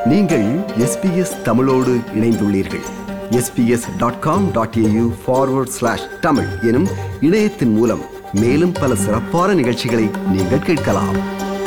நீங்கள் எஸ்பிஎஸ் தமிழோடு இணைந்துள்ளீர்கள் SBS dot com dot AU forward slash Tamil எனும் இணையத்தின் மூலம் மேலும் பல சிறப்பான நிகழ்ச்சிகளை நீங்கள் கேட்கலாம்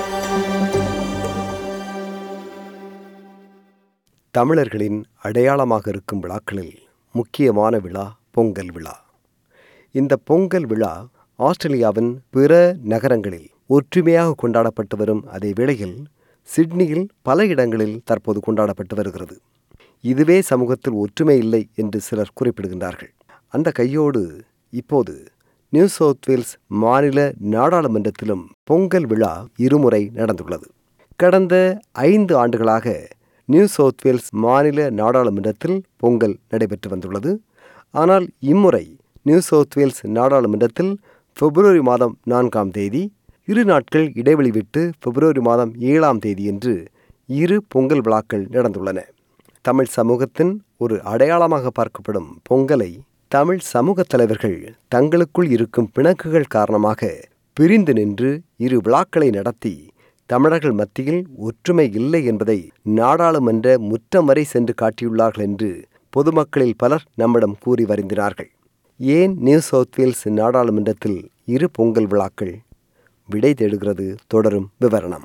தமிழர்களின் அடையாளமாக இருக்கும் விழாக்களில் முக்கியமான விழா பொங்கல் விழா இந்த பொங்கல் விழா ஆஸ்திரேலியாவின் பிற நகரங்களில் ஒற்றுமையாக கொண்டாடப்பட்டு வரும் அதே வேளையில் சிட்னியில் பல இடங்களில் தற்போது கொண்டாடப்பட்டு வருகிறது இதுவே சமூகத்தில் ஒற்றுமை இல்லை என்று சிலர் குறிப்பிடுகின்றார்கள் அந்த கையோடு இப்போது நியூ சவுத் வேல்ஸ் மாநில நாடாளுமன்றத்திலும் பொங்கல் விழா இருமுறை நடந்துள்ளது கடந்த ஐந்து ஆண்டுகளாக நியூ சவுத் வேல்ஸ் மாநில நாடாளுமன்றத்தில் பொங்கல் நடைபெற்று வந்துள்ளது ஆனால் இம்முறை நியூ சவுத் வேல்ஸ் நாடாளுமன்றத்தில் பிப்ரவரி மாதம் நான்காம் தேதி இரு நாட்கள் இடைவெளி விட்டு பிப்ரவரி மாதம் ஏழாம் தேதி என்று இரு பொங்கல் விழாக்கள் நடந்துள்ளன தமிழ் சமூகத்தின் ஒரு அடையாளமாக பார்க்கப்படும் பொங்கலை தமிழ் சமூக தலைவர்கள் தங்களுக்குள் இருக்கும் பிணக்குகள் காரணமாக பிரிந்து நின்று இரு விழாக்களை நடத்தி தமிழர்கள் மத்தியில் ஒற்றுமை இல்லை என்பதை நாடாளுமன்ற முற்றம் வரை சென்று காட்டியுள்ளார்கள் என்று பொதுமக்களில் பலர் நம்மிடம் கூறி வருந்தினார்கள் ஏன் நியூ சவுத் வேல்ஸ் நாடாளுமன்றத்தில் இரு பொங்கல் விழாக்கள் விடை தேடுகிறது தொடரும் விவரணம்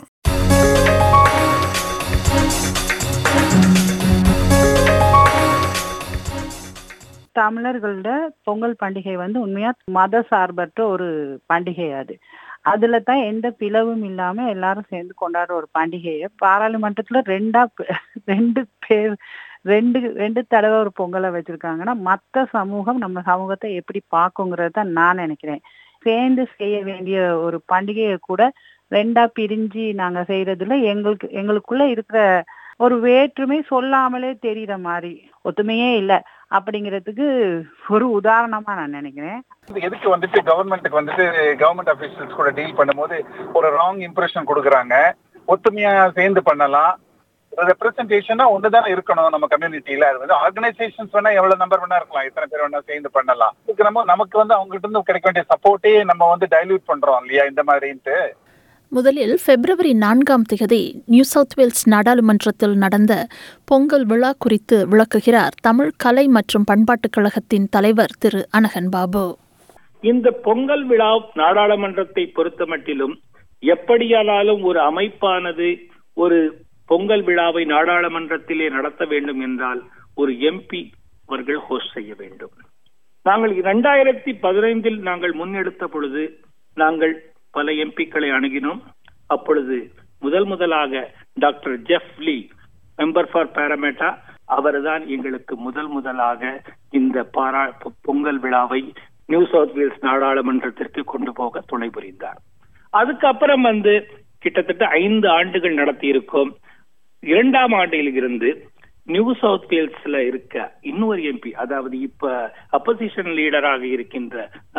தமிழர்களோட பொங்கல் பண்டிகை வந்து உண்மையா மத சார்பற்ற ஒரு பண்டிகை அது அதுல தான் எந்த பிளவும் இல்லாம எல்லாரும் சேர்ந்து கொண்டாடுற ஒரு பண்டிகையை பாராளுமன்றத்துல ரெண்டா ரெண்டு பேர் ரெண்டு ரெண்டு தடவை ஒரு பொங்கலை வச்சிருக்காங்கன்னா மத்த சமூகம் நம்ம சமூகத்தை எப்படி பார்க்குங்கிறது தான் நான் நினைக்கிறேன் சேர்ந்து செய்ய வேண்டிய ஒரு பண்டிகையை கூட ரெண்டா பிரிஞ்சு நாங்க செய்யறதுல எங்களுக்கு எங்களுக்குள்ள இருக்கிற ஒரு வேற்றுமை சொல்லாமலே தெரியற மாதிரி ஒத்துமையே இல்லை அப்படிங்கிறதுக்கு ஒரு உதாரணமா நான் நினைக்கிறேன் எதுக்கு வந்துட்டு கவர்மெண்ட்டுக்கு வந்துட்டு கவர்மெண்ட் அபிஷியல்ஸ் கூட டீல் பண்ணும்போது ஒரு ராங் இம்ப்ரெஷன் கொடுக்குறாங்க ஒத்துமையா சேர்ந்து பண்ணலாம் ரெப்ரஸன்டேஷனா ஒண்ணுதான் இருக்கணும் நம்ம கம்யூனிட்டியில அது வந்து ஆர்கனைசேஷன்ஸ் வேணா எவ்வளவு நம்பர் வேணா இருக்கலாம் எத்தனை பேர் வேணா சேர்ந்து பண்ணலாம் இதுக்கு நம்ம நமக்கு வந்து அவங்க கிட்ட இருந்து கிடைக்க வேண்டிய சப்போர்ட்டே நம்ம வந்து டைல்யூட் பண்றோம் இல்லையா இந்த மாதிரின்ட்டு முதலில் பிப்ரவரி நான்காம் தேதி நியூ சவுத் வேல்ஸ் நாடாளுமன்றத்தில் நடந்த பொங்கல் விழா குறித்து விளக்குகிறார் தமிழ் கலை மற்றும் பண்பாட்டுக் கழகத்தின் தலைவர் திரு அனகன் பாபு இந்த பொங்கல் விழா நாடாளுமன்றத்தை பொறுத்தமட்டிலும் எப்படியானாலும் ஒரு அமைப்பானது ஒரு பொங்கல் விழாவை நாடாளுமன்றத்திலே நடத்த வேண்டும் என்றால் ஒரு எம்பி அவர்கள் ஹோஸ்ட் செய்ய வேண்டும் நாங்கள் இரண்டாயிரத்தி பதினைந்தில் நாங்கள் முன்னெடுத்த பொழுது நாங்கள் பல எம்பிக்களை அணுகினோம் அப்பொழுது முதல் முதலாக doctor Jeff Lee member for Parramatta அவர்தான் எங்களுக்கு முதல் முதலாக இந்த பாரா பொங்கல் விழாவை நியூ சவுத் வேல்ஸ் நாடாளுமன்றத்திற்கு கொண்டு போக துணை புரிந்தார் அதுக்கப்புறம் வந்து கிட்டத்தட்ட ஐந்து ஆண்டுகள் நடத்தி இருக்கோம் இரண்டாம் ஆண்டில் இருந்து நியூ சவுத் வேல்ஸ்ல இருக்க இன்னொரு எம்பி அதாவது இப்ப அப்போசிஷன் லீடராக இருக்கின்ற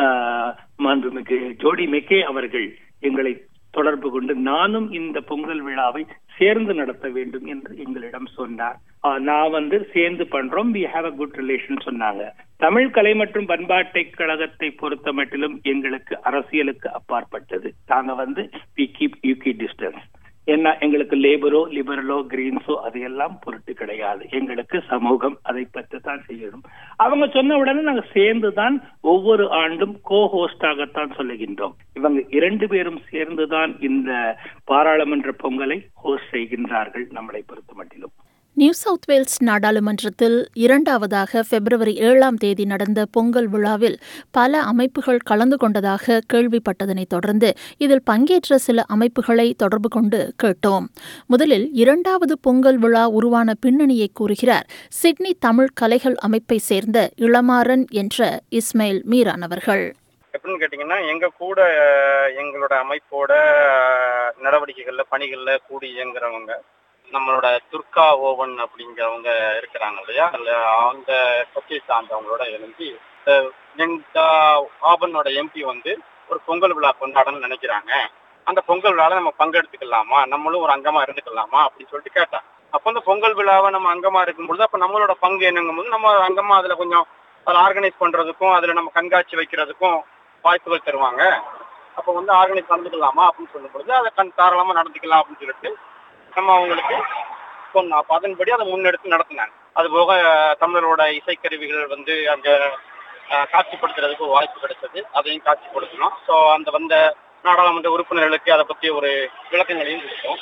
மாண்புமிகு ஜோடி மெக்கே அவர்கள் எங்களை தொடர்பு கொண்டு நானும் இந்த பொங்கல் விழாவை சேர்ந்து நடத்த வேண்டும் என்று எங்களிடம் சொன்னார் நான் வந்து சேர்ந்து பண்றோம் we have a good relation சொன்னாங்க தமிழ் கலை மற்றும் பண்பாட்டை கழகத்தை பொறுத்த மட்டிலும் எங்களுக்கு அரசியலுக்கு அப்பாற்பட்டது நாங்க வந்து வி கீப் யூகி டிஸ்டன்ஸ் என்ன எங்களுக்கு லேபரோ லிபரலோ கிரீன்ஸோ அதையெல்லாம் பொருட்டு கிடையாது எங்களுக்கு சமூகம் அதை பற்றி தான் செய்யணும் அவங்க சொன்ன உடனே நாங்க சேர்ந்து தான் ஒவ்வொரு ஆண்டும் கோ ஹோஸ்டாகத்தான் சொல்லுகின்றோம் இவங்க இரண்டு பேரும் சேர்ந்துதான் இந்த பாராளுமன்ற பொங்கலை ஹோஸ்ட் செய்கின்றார்கள் நம்மளை பொறுத்த மட்டிலும் நியூ சவுத் வேல்ஸ் நாடாளுமன்றத்தில் இரண்டாவதாக பிப்ரவரி ஏழாம் தேதி நடந்த பொங்கல் விழாவில் பல அமைப்புகள் கலந்து கொண்டதாக கேள்விப்பட்டதனைத் தொடர்ந்து இதில் பங்கேற்ற சில அமைப்புகளை தொடர்பு கொண்டு கேட்டோம் முதலில் இரண்டாவது பொங்கல் விழா உருவான பின்னணியை கூறுகிறார் சிட்னி தமிழ் கலைகள் அமைப்பை சேர்ந்த இளமாறன் என்ற இஸ்மைல் மீரான் அவர்கள் எப்படின்னு கேட்டீங்கன்னா எங்க கூட எங்களோட அமைப்போட நடவடிக்கைகள்ல பணிகள்ல கூடி இயங்குறவங்க நம்மளோட துர்கா ஓவன் அப்படிங்கிறவங்க இருக்கிறாங்க இல்லையா அதுல அவங்க கட்சியை சார்ந்தவங்களோட இணைஞ்சு எங்க ஆபனோட எம்பி வந்து ஒரு பொங்கல் விழா கொண்டாடணும்னு நினைக்கிறாங்க அந்த பொங்கல் விழாவில் நம்ம பங்கெடுத்துக்கலாமா நம்மளும் ஒரு அங்கமா இருந்துக்கலாமா அப்படின்னு சொல்லிட்டு கேட்டேன் அப்போ அந்த பொங்கல் விழாவை நம்ம அங்கமா இருக்கும்பொழுது அப்போ நம்மளோட பங்கு என்னங்கும் போது நம்ம அங்கமா அதுல கொஞ்சம் அதை ஆர்கனைஸ் பண்றதுக்கும் அதுல நம்ம கண்காட்சி வைக்கிறதுக்கும் வாய்ப்புகள் தருவாங்க அப்போ வந்து ஆர்கனைஸ் நடந்துக்கலாமா அப்படின்னு சொல்லும் பொழுது அதை கண் தாராளமா நடந்துக்கலாம் அப்படின்னு சொல்லிட்டு நம்ம அவங்களுக்கு சொன்னோம் அப்ப அதன்படி அதை முன்னெடுத்து நடத்தினாங்க அது போக தமிழரோட இசைக்கருவிகள் வந்து அங்க அஹ், காட்சிப்படுத்துறதுக்கு ஒரு வாய்ப்பு கிடைச்சது அதையும் காட்சிப்படுத்தணும் ஸோ அந்த வந்த நாடாளுமன்ற உறுப்பினர்களுக்கு அதை பத்தி ஒரு விளக்கங்களையும் கொடுத்தோம்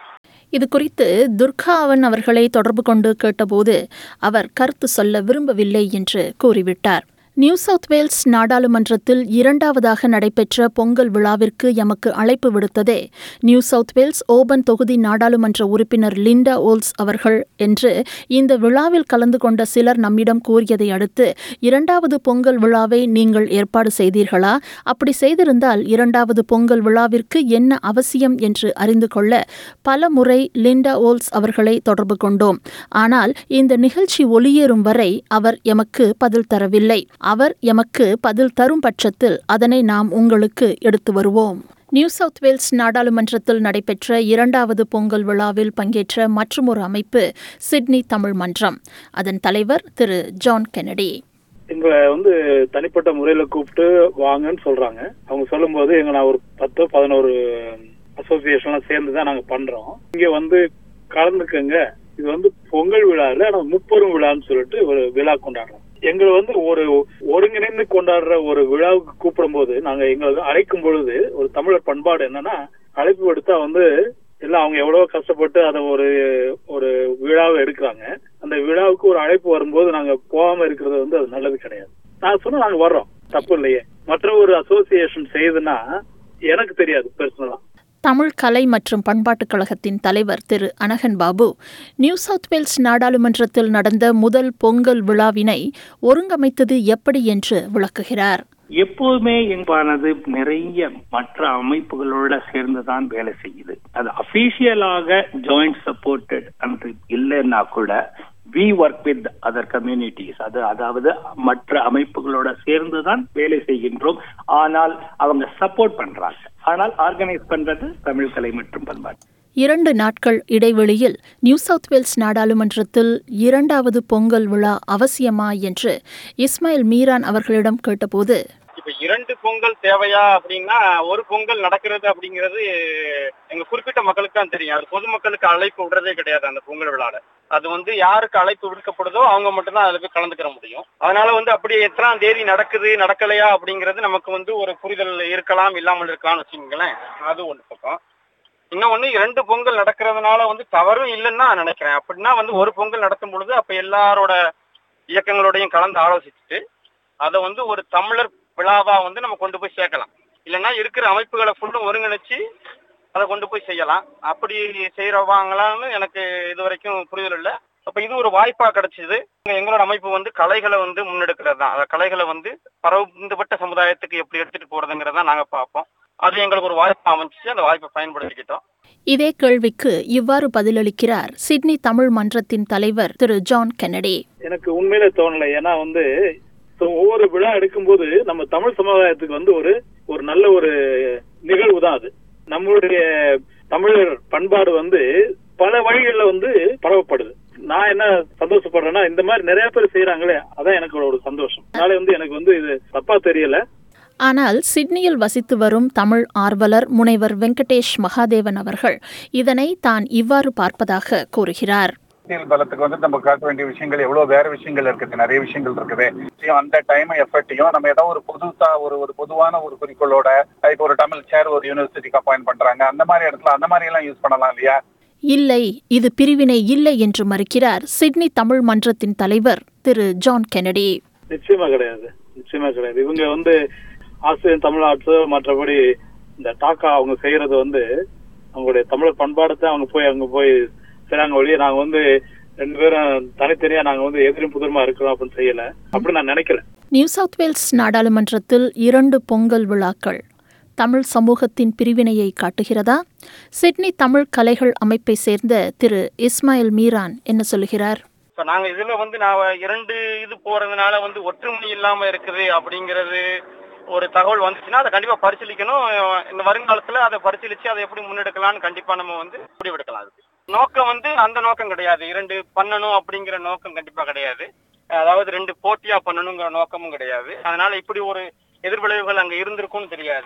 இது குறித்து துர்காவன் அவர்களை தொடர்பு கொண்டு கேட்டபோது அவர் கருத்து சொல்ல விரும்பவில்லை என்று கூறிவிட்டார் நியூ சவுத் வேல்ஸ் நாடாளுமன்றத்தில் இரண்டாவதாக நடைபெற்ற பொங்கல் விழாவிற்கு எமக்கு அழைப்பு விடுத்ததே நியூ சவுத் வேல்ஸ் ஓபன் தொகுதி நாடாளுமன்ற உறுப்பினர் லிண்டா ஓல்ஸ் அவர்கள் என்று இந்த விழாவில் கலந்து கொண்ட சிலர் நம்மிடம் கூறியதை அடுத்து இரண்டாவது பொங்கல் விழாவை நீங்கள் ஏற்பாடு செய்தீர்களா அப்படி செய்திருந்தால் இரண்டாவது பொங்கல் விழாவிற்கு என்ன அவசியம் என்று அறிந்து கொள்ள பல முறை லிண்டா ஓல்ஸ் அவர்களை தொடர்பு கொண்டோம் ஆனால் இந்த நிகழ்ச்சி ஒளியேறும் வரை அவர் எமக்கு பதில் தரவில்லை அவர் எமக்கு பதில் தரும் பட்சத்தில் அதனை நாம் உங்களுக்கு எடுத்து வருவோம் நியூ சவுத் வேல்ஸ் நாடாளுமன்றத்தில் நடைபெற்ற இரண்டாவது பொங்கல் விழாவில் பங்கேற்ற மற்றுமொரு அமைப்பு சிட்னி தமிழ் மன்றம் அதன் தலைவர் திரு ஜான் கெனடி எங்களை வந்து தனிப்பட்ட முறையில கூப்பிட்டு வாங்கன்னு சொல்றாங்க அவங்க சொல்லும்போது எங்க நான் ஒரு பத்து பதினோரு அசோசியேஷன்லாம் சேர்ந்து தான் நாங்க பண்றோம் இங்க வந்து கலந்துக்கங்க இது வந்து பொங்கல் விழா இல்ல ஆனா முப்பெரும் விழான்னு சொல்லிட்டு ஒரு விழா கொண்டாடுறோம் எங்களை வந்து ஒரு ஒருங்கிணைந்து கொண்டாடுற ஒரு விழாவுக்கு கூப்பிடும்போது நாங்க எங்களை அழைக்கும் பொழுது ஒரு தமிழர் பண்பாடு என்னன்னா அழைப்பு விடுத்தா வந்து எல்லாம் அவங்க எவ்வளவு கஷ்டப்பட்டு அதை ஒரு ஒரு விழாவை எடுக்கிறாங்க அந்த விழாவுக்கு ஒரு அழைப்பு வரும்போது நாங்க போகாம இருக்கிறது வந்து அது நல்லது கிடையாது நான் சொன்னா நாங்க வர்றோம் தப்பு இல்லையே மற்ற ஒரு அசோசியேஷன் செய்யுதுன்னா எனக்கு தெரியாது பர்சனலா தமிழ் கலை மற்றும் பண்பாட்டுக் கழகத்தின் தலைவர் திரு Anagan Babu New South Wales நாடாளுமன்றத்தில் நடந்த முதல் பொங்கல் விழாவினை ஒருங்கமைத்தது எப்படி என்று விளக்குகிறார் எப்போதுமே எங்கானது நிறைய மற்ற அமைப்புகளோட சேர்ந்துதான் வேலை செய்யுது அது அபிஷியலாக ஜாயிண்ட் சப்போர்ட்டட் என்று இல்லைன்னா கூட we work with other communities அது அதாவது மற்ற அமைப்புகளோட சேர்ந்து தான் வேலை செய்கின்றோம் ஆனால் அவங்க சப்போர்ட் பண்றாங்க ஆனால் ஆர்கனைஸ் பண்றது தமிழ் கலை மற்றும் பண்பாடு இரண்டு நாட்கள் இடைவெளியில் நியூ சவுத் வேல்ஸ் நாடாளுமன்றத்தில் இரண்டாவது பொங்கல் விழா அவசியமா என்று இஸ்மாயில் மீரான் அவர்களிடம் கேட்டபோது இப்ப இரண்டு பொங்கல் தேவையா அப்படின்னா ஒரு பொங்கல் நடக்கிறது அப்படிங்கிறது எங்க குறிப்பிட்ட மக்களுக்கு தான் தெரியும் அது பொதுமக்களுக்கு அழைப்பு விடுறதே கிடையாது அந்த பொங்கல் விழால அது வந்து யாருக்கு அழைப்பு விடுக்கப்படுதோ அவங்க மட்டும்தான் அதுல போய் கலந்துக்கிற முடியும் அதனால வந்து அப்படி எத்தனாம் தேதி நடக்குது நடக்கலையா அப்படிங்கிறது நமக்கு வந்து ஒரு புரிதல் இருக்கலாம் இல்லாமல் இருக்கலாம்னு வச்சுக்கோங்களேன் அது ஒண்ணு பக்கம் இன்னும் ஒண்ணு இரண்டு பொங்கல் நடக்கிறதுனால வந்து தவறும் இல்லைன்னு நான் நினைக்கிறேன் அப்படின்னா வந்து ஒரு பொங்கல் நடத்தும் பொழுது அப்ப எல்லாரோட இயக்கங்களோடையும் கலந்து ஆலோசிச்சுட்டு அதை வந்து ஒரு தமிழர் விழாவா வந்து நம்ம கொண்டு போய் சேர்க்கலாம் இல்லைன்னா இருக்கிற அமைப்புகளை ஃபுல்லும் ஒருங்கிணைச்சு அதை கொண்டு போய் செய்யலாம் அப்படி செய்யறவாங்களான்னு எனக்கு இது வரைக்கும் புரிதல் இல்லை அப்ப இது ஒரு வாய்ப்பா கிடைச்சது எங்களோட அமைப்பு வந்து கலைகளை வந்து முன்னெடுக்கிறது தான் அந்த கலைகளை வந்து பரந்துபட்ட சமுதாயத்துக்கு எப்படி எடுத்துட்டு போறதுங்கிறத நாங்க பார்ப்போம் அது எங்களுக்கு ஒரு வாய்ப்பு அமைஞ்சிச்சு அந்த வாய்ப்பை பயன்படுத்திக்கிட்டோம் இதே கேள்விக்கு இவ்வாறு பதிலளிக்கிறார் சிட்னி தமிழ் மன்றத்தின் தலைவர் திரு ஜான் கென்னடி எனக்கு உண்மையிலே தோணலை ஏன்னா வந்து so ஒவ்வொரு விழா எடுக்கும்போது நம்ம தமிழ் சமுதாயத்துக்கு வந்து ஒரு ஒரு நல்ல ஒரு நிகழ்வு தான் அது நம்மளுடைய தமிழர் பண்பாடு வந்து பல வழிகள்ல வந்து பரவப்படுது நான் என்ன சந்தோஷப்படுறேன்னா இந்த மாதிரி நிறைய பேர் செய்யறாங்களே அதான் எனக்கு ஒரு சந்தோஷம் அதனால வந்து எனக்கு வந்து இது தப்பா தெரியல ஆனால் சிட்னியில் வசித்து வரும் தமிழ் ஆர்வலர் முனைவர் வெங்கடேஷ் மகாதேவன் அவர்கள் இதனை தான் இவ்வாறு பார்ப்பதாக கூறுகிறார் அரசியல் பலத்துக்கு வந்து நம்ம காட்ட வேண்டிய விஷயங்கள் எவ்வளவு வேற விஷயங்கள் இருக்குது நிறைய விஷயங்கள் இருக்குது நிச்சயம் அந்த டைம் எஃபர்ட்டையும் நம்ம ஏதோ ஒரு புதுசா ஒரு ஒரு பொதுவான ஒரு குறிக்கோளோட இப்போ ஒரு தமிழ் சேர் ஒரு யூனிவர்சிட்டிக்கு அப்பாயிண்ட் பண்றாங்க அந்த மாதிரி இடத்துல அந்த மாதிரி எல்லாம் யூஸ் பண்ணலாம் இல்லையா இல்லை இது பிரிவினை இல்லை என்று மறுக்கிறார் சிட்னி தமிழ் மன்றத்தின் தலைவர் திரு ஜான் கென்னடி நிச்சயமா கிடையாது நிச்சயமா கிடையாது இவங்க வந்து ஆசிரியர் தமிழ் ஆர்ட்ஸ் மற்றபடி இந்த டாக்கா அவங்க செய்யறது வந்து அவங்களுடைய தமிழர் பண்பாடத்தை அவங்க போய் அங்க போய் செய்றாங்க ஒழிய நாங்க வந்து ரெண்டு பேரும் தனித்தனியா நாங்க வந்து எதிரும் புதிரமா இருக்கிறோம் அப்படின்னு செய்யல அப்படி நான் நினைக்கல நியூ சவுத் வேல்ஸ் நாடாளுமன்றத்தில் இரண்டு பொங்கல் விழாக்கள் தமிழ் சமூகத்தின் பிரிவினையை காட்டுகிறதா சிட்னி தமிழ் கலைகள் அமைப்பை சேர்ந்த திரு இஸ்மாயில் மீரான் என்ன சொல்கிறார் இப்ப நாங்க இதுல வந்து நான் இரண்டு இது போறதுனால வந்து ஒற்றுமை இல்லாம இருக்குது அப்படிங்கிறது ஒரு தகவல் வந்துச்சுன்னா அதை கண்டிப்பா பரிசீலிக்கணும் இந்த வருங்காலத்துல அதை பரிசீலிச்சு அதை எப்படி முன்னெடுக்கலாம்னு கண்டிப்பா நம்ம வந்து முடிவெடுக்கலாம் அதுக்கு நோக்கம் வந்து அந்த நோக்கம் கிடையாது இரண்டு பண்ணணும் அப்படிங்கிற நோக்கம் கண்டிப்பா கிடையாது அதாவது ரெண்டு போட்டியா பண்ணணுங்கிற நோக்கமும் கிடையாது அதனால இப்படி ஒரு எதிர்விளைவுகள் அங்க இருந்திருக்கும்னு தெரியாது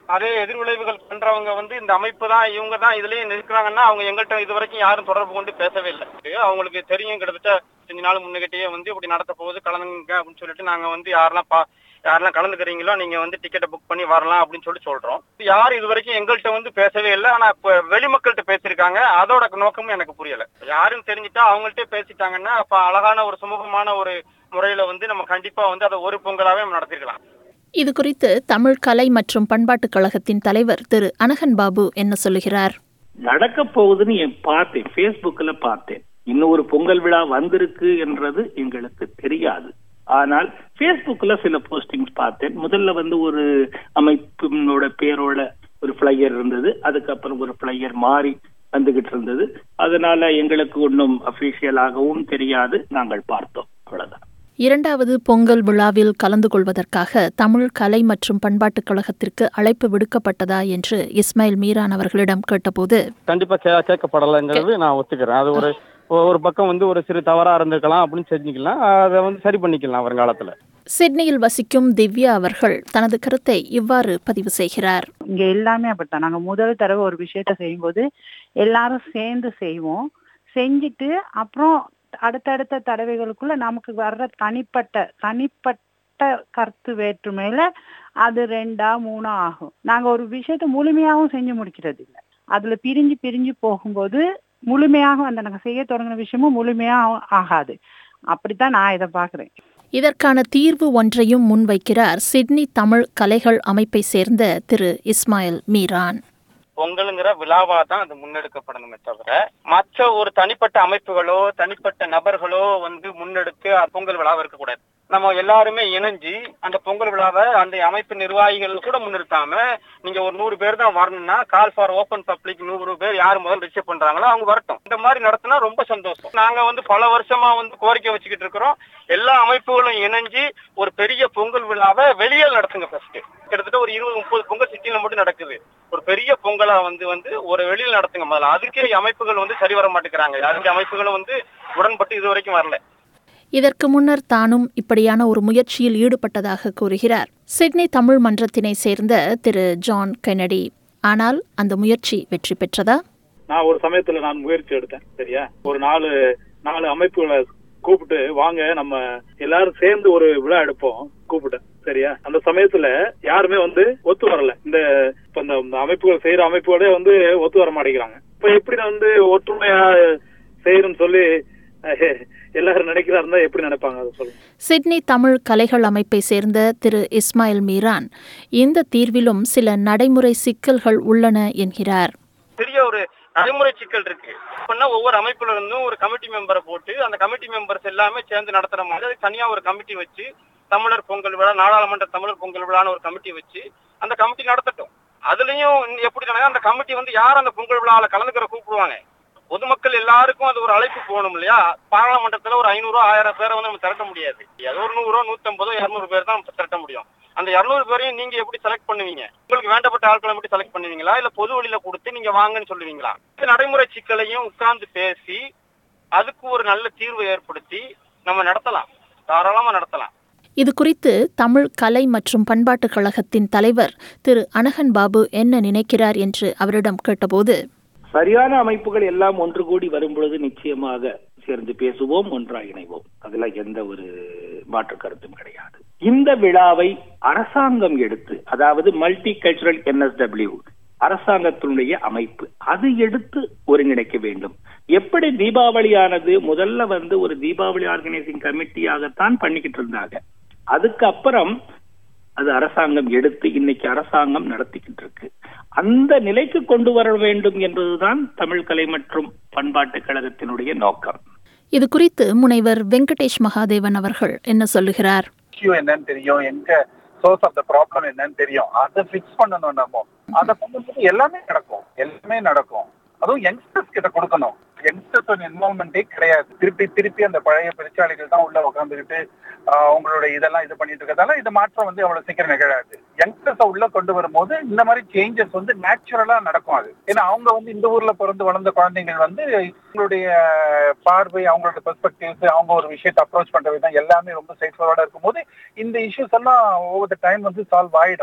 அதே எதிர்விளைவுகள் பண்றவங்க வந்து இந்த அமைப்பு தான் இவங்க தான் இதுலயும் இருக்கிறாங்கன்னா அவங்க எங்கள்கிட்ட இது வரைக்கும் யாரும் தொடர்பு கொண்டு பேசவே இல்லை அவங்களுக்கு தெரியும் கிட்டத்தட்ட கொஞ்ச நாள் முன்னுக்கிட்டே வந்து இப்படி நடத்த போகுது கலந்துங்க அப்படின்னு சொல்லிட்டு நாங்க வந்து யாரெல்லாம் பா யாரெல்லாம் கலந்துக்கிறீங்களோ நீங்க வந்து டிக்கெட்டை புக் பண்ணி வரலாம் அப்படின்னு சொல்லி சொல்றோம் யார் இது வரைக்கும் எங்கள்கிட்ட வந்து பேசவே இல்லை ஆனா இப்ப வெளிமக்கள்கிட்ட பேசியிருக்காங்க அதோட நோக்கமும் எனக்கு புரியல யாருன்னு தெரிஞ்சுட்டா அவங்கள்ட்ட பேசிட்டாங்கன்னா அப்ப அழகான ஒரு சுமூகமான ஒரு முறையில வந்து நம்ம கண்டிப்பா வந்து அதை ஒரு பொங்கலாவே நம்ம நடத்திருக்கலாம் இது குறித்து தமிழ் கலை மற்றும் பண்பாட்டுக் கழகத்தின் தலைவர் திரு அனகன் பாபு என்ன சொல்லுகிறார் நடக்க போகுதுன்னு என் பார்த்தேன் Facebookல பார்த்தேன் இன்னும் ஒரு பொங்கல் விழா வந்திருக்கு என்றது எங்களுக்கு தெரியாது ஆனால் Facebookல சில போஸ்டிங்ஸ் பார்த்தேன் முதல்ல வந்து ஒரு அமைப்பினோட பேரோட ஒரு ஃபிளையர் இருந்தது அதுக்கப்புறம் ஒரு ஃபிளையர் மாறி வந்துகிட்டு இருந்தது அதனால எங்களுக்கு ஒன்றும் அபிஷியலாகவும் தெரியாது நாங்கள் பார்த்தோம் அவ்வளவுதான் இரண்டாவது பொங்கல் விழாவில் கலந்து கொள்வதற்காக தமிழ் கலை மற்றும் பண்பாட்டுக் கழகத்திற்கு அழைப்பு விடுக்கப்பட்டதா என்று இஸ்மாயில் மீரான் அவர்களிடம் கேட்டபோது கண்டிப்பா கே கேட்கப்படலைங்கிறது நான் ஒத்துக்கிறேன் அது ஒரு ஒரு பக்கம் வந்து ஒரு சிறு தவறா இருந்திருக்கலாம் அப்படின்னு செஞ்சுக்கலாம் அதை வந்து சரி பண்ணிக்கலாம் வருங்காலத்துல சிட்னியில் வசிக்கும் திவ்யா அவர்கள் தனது கருத்தை இவ்வாறு பதிவு செய்கிறார் இங்க எல்லாமே அப்படித்தான் நாங்க முதல் தடவை ஒரு விஷயத்த செய்யும்போது எல்லாரும் சேர்ந்து செய்வோம் செஞ்சுட்டு அப்புறம் அடுத்தடுத்த தடவைகளுக்குள்ள நமக்கு வர்ற தனிப்பட்ட தனிப்பட்ட கருத்து வேற்றுமையில அது ரெண்டா மூணா ஆகும் நாங்க ஒரு விஷயத்த முழுமையாகவும் செஞ்சு முடிக்கிறது இல்லை அதுல பிரிஞ்சு பிரிஞ்சு போகும்போது முழுமையாக அந்த நாங்க செய்ய தொடங்கின விஷயமும் முழுமையா ஆகாது அப்படித்தான் நான் இதை பாக்குறேன் இதற்கான தீர்வு ஒன்றையும் முன்வைக்கிறார் சிட்னி தமிழ் கலைகள் அமைப்பை சேர்ந்த திரு இஸ்மாயில் மீரான் பொங்கலுங்கிற விழாவா தான் அது முன்னெடுக்கப்படணுமே தவிர மற்ற ஒரு தனிப்பட்ட அமைப்புகளோ தனிப்பட்ட நபர்களோ வந்து முன்னெடுத்து அது பொங்கல் விழாவை இருக்கக்கூடாது நம்ம எல்லாருமே இணைஞ்சு அந்த பொங்கல் விழாவை அந்த அமைப்பு நிர்வாகிகள் கூட முன்னிறுத்தாம நீங்க ஒரு நூறு பேர் தான் வரணும்னா கால் ஃபார் ஓபன் பப்ளிக் நூறு பேர் யார் முதல் ரிசீவ் பண்றாங்களோ அவங்க வரட்டும் இந்த மாதிரி நடத்தினா ரொம்ப சந்தோஷம் நாங்க வந்து பல வருஷமா வந்து கோரிக்கை வச்சுக்கிட்டு இருக்கிறோம் எல்லா அமைப்புகளும் இணைஞ்சு ஒரு பெரிய பொங்கல் விழாவை வெளியே நடத்துங்க ஃபர்ஸ்ட் கிட்டத்தட்ட ஒரு இருபது முப்பது பொங்கல் சிட்டில மட்டும் நடக்குது ஒரு பெரிய பொங்கலா வந்து வந்து ஒரு வெளியில் நடத்துங்க முதல்ல அதுக்கே அமைப்புகள் வந்து சரி வர மாட்டேங்கிறாங்க அதுக்கு அமைப்புகளும் வந்து உடன்பட்டு இது வரைக்கும் வரல இதற்கு முன்னர் தானும் இப்படியான ஒரு முயற்சியில் ஈடுபட்டதாக கூறுகிறார் சிட்னி தமிழ் மன்றத்தினை சேர்ந்த திரு ஜான் கெனடி ஆனால் அந்த முயற்சி வெற்றி பெற்றதா நான் ஒரு சமயத்துல நான் முயற்சி எடுத்தேன் சரியா ஒரு நாலு நாலு அமைப்புகளை கூப்பிட்டு வாங்க நம்ம எல்லாரும் சேர்ந்து ஒரு விழா எடுப்போம் கூப்பிட்டேன் சரியா அந்த சமயத்துல யாருமே வந்து ஒத்து வரல இந்த இப்ப இந்த இந்த அமைப்புகள் செய்யற அமைப்புகளே வந்து ஒத்து வர மாட்டேங்கிறாங்க இப்ப எப்படி நான் வந்து ஒற்றுமையா செய்யணும்னு சொல்லி அஹ், எல்லாரும் நினைக்கிறா இருந்தா எப்படி நினைப்பாங்க அதை சொல்லுங்க சிட்னி தமிழ் கலைகள் அமைப்பை சேர்ந்த திரு இஸ்மாயில் மீரான் இந்த தீர்விலும் சில நடைமுறை சிக்கல்கள் உள்ளன என்கிறார் பெரிய ஒரு நடைமுறை சிக்கல் இருக்கு அப்படின்னா ஒவ்வொரு அமைப்புல இருந்தும் ஒரு கமிட்டி மெம்பரை போட்டு அந்த கமிட்டி மெம்பர்ஸ் எல்லாமே சேர்ந்து நடத்துற மாதிரி அதுக்கு தனியா ஒரு கமிட்டி வச்சு தமிழர் பொங்கல் விழா நாடாளுமன்ற தமிழர் பொங்கல் விழான்னு ஒரு கமிட்டி வச்சு அந்த கமிட்டி நடத்தட்டும் அதுலயும் எப்படி நடக்குது, அந்த கமிட்டி வந்து யார் அந்த பொங்கல் விழாவில் கலந்துக்கிற கூப்பிடுவாங்க பொதுமக்கள் எல்லாருக்கும் அது ஒரு அழைப்பு போகணும் இல்லையா பாராளுமன்றத்துல ஒரு ஐநூறு ஆயிரம் பேரை வந்து நம்ம திரட்ட முடியாது அது ஒரு நூறோ நூத்தம்பதோ இருநூறு பேர் தான் திரட்ட முடியும் அந்த இருநூறு பேரையும் நீங்க எப்படி செலக்ட் பண்ணுவீங்க உங்களுக்கு வேண்டப்பட்ட ஆட்களை மட்டும் செலக்ட் பண்ணுவீங்களா இல்ல பொது வழியில கொடுத்து நீங்க வாங்கன்னு சொல்லுவீங்களா இந்த நடைமுறை சிக்கலையும் உட்கார்ந்து பேசி அதுக்கு ஒரு நல்ல தீர்வு ஏற்படுத்தி நம்ம நடத்தலாம் தாராளமா நடத்தலாம் இது குறித்து தமிழ் கலை மற்றும் பண்பாட்டுக் கழகத்தின் தலைவர் திரு அனகன் பாபு என்ன நினைக்கிறார் என்று அவரிடம் கேட்டபோது சரியான அமைப்புகள் எல்லாம் ஒன்று கூடி வரும் பொழுது நிச்சயமாக சேர்ந்து பேசுவோம் ஒன்றாக இணைவோம் அதுல எந்த ஒரு மாற்று கருத்தும் கிடையாது இந்த விழாவை அரசாங்கம் எடுத்து அதாவது மல்டி கல்ச்சுரல் என்எஸ்டபிள்யூ அரசாங்கத்தினுடைய அமைப்பு அது எடுத்து ஒருங்கிணைக்க வேண்டும் எப்படி தீபாவளியானது முதல்ல வந்து ஒரு தீபாவளி ஆர்கனைசிங் கமிட்டியாகத்தான் பண்ணிக்கிட்டு இருந்தாங்க அதுக்கப்புறம் அது அரசாங்கம் எடுத்து இன்னைக்கு அரசாங்கம் நடத்திக்கிட்டு இருக்கு அந்த நிலைக்கு கொண்டு வர வேண்டும் என்பதுதான் தமிழ் கலை மற்றும் பண்பாட்டுக் கழகத்தினுடைய நோக்கம் இது குறித்து முனைவர் வெங்கடேஷ் மகாதேவன் அவர்கள் என்ன சொல்லுகிறார் இஷ்யூ என்னன்னு தெரியும் எங்க சோர்ஸ் ஆஃப் த ப்ராப்ளம் என்னன்னு தெரியும் அதை ஃபிக்ஸ் பண்ணணும் நம்ம அதை பண்ணும்போது எல்லாமே நடக்கும் எல்லாமே நடக்கும் அதுவும் யங்ஸ்டர்ஸ் கிட்ட கொடுக்கணும் யங்ஸ்டர்ஸ் இன்வால்மெண்டே கிடையாது திருப்பி திருப்பி அந்த பழைய பெருச்சாளிகள் தான் உள்ள உட்காந்துக்கிட்டு அவங்களோட இதெல்லாம் இது பண்ணிட்டு இருக்கிறதால இந்த மாற்றம் வந்து அவ்வளவு சீக்கிரம் நிகழாது யங்ஸ்டர்ஸ உள்ள கொண்டு வரும்போது இந்த மாதிரி சேஞ்சஸ் வந்து நேச்சுரலா நடக்கும் அது ஏன்னா அவங்க வந்து இந்த ஊர்ல பிறந்து வளர்ந்த குழந்தைகள் வந்து அவங்களுடைய பார்வை அவங்களோட பெர்ஸ்பெக்டிவ்ஸ் அவங்க ஒரு விஷயத்தை அப்ரோச் பண்ற விதம் எல்லாமே ரொம்ப ஸ்ட்ரைட் ஃபார்வர்டா இருக்கும்போது இந்த இஷ்யூஸ் எல்லாம் ஓவர் த டைம் வந்து சால்வ் ஆயிடும்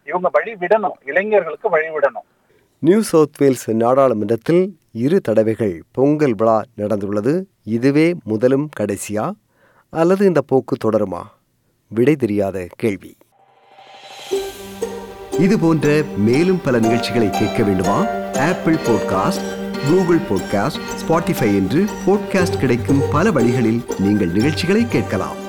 இவங்க வழி விடணும் இளைஞர்களுக்கு வழி விடணும் நியூ சவுத் வேல்ஸ் நாடாளுமன்றத்தில் இரு தடவைகள் பொங்கல் விழா நடந்துள்ளது இதுவே முதலும் கடைசியா அல்லது இந்த போக்கு தொடருமா விடை தெரியாத கேள்வி இது போன்ற மேலும் பல நிகழ்ச்சிகளை கேட்க வேண்டுமா Apple podcast Google podcast Spotify என்று பாட்காஸ்ட் கிடைக்கும் பல வழிகளில் நீங்கள் நிகழ்ச்சிகளை கேட்கலாம்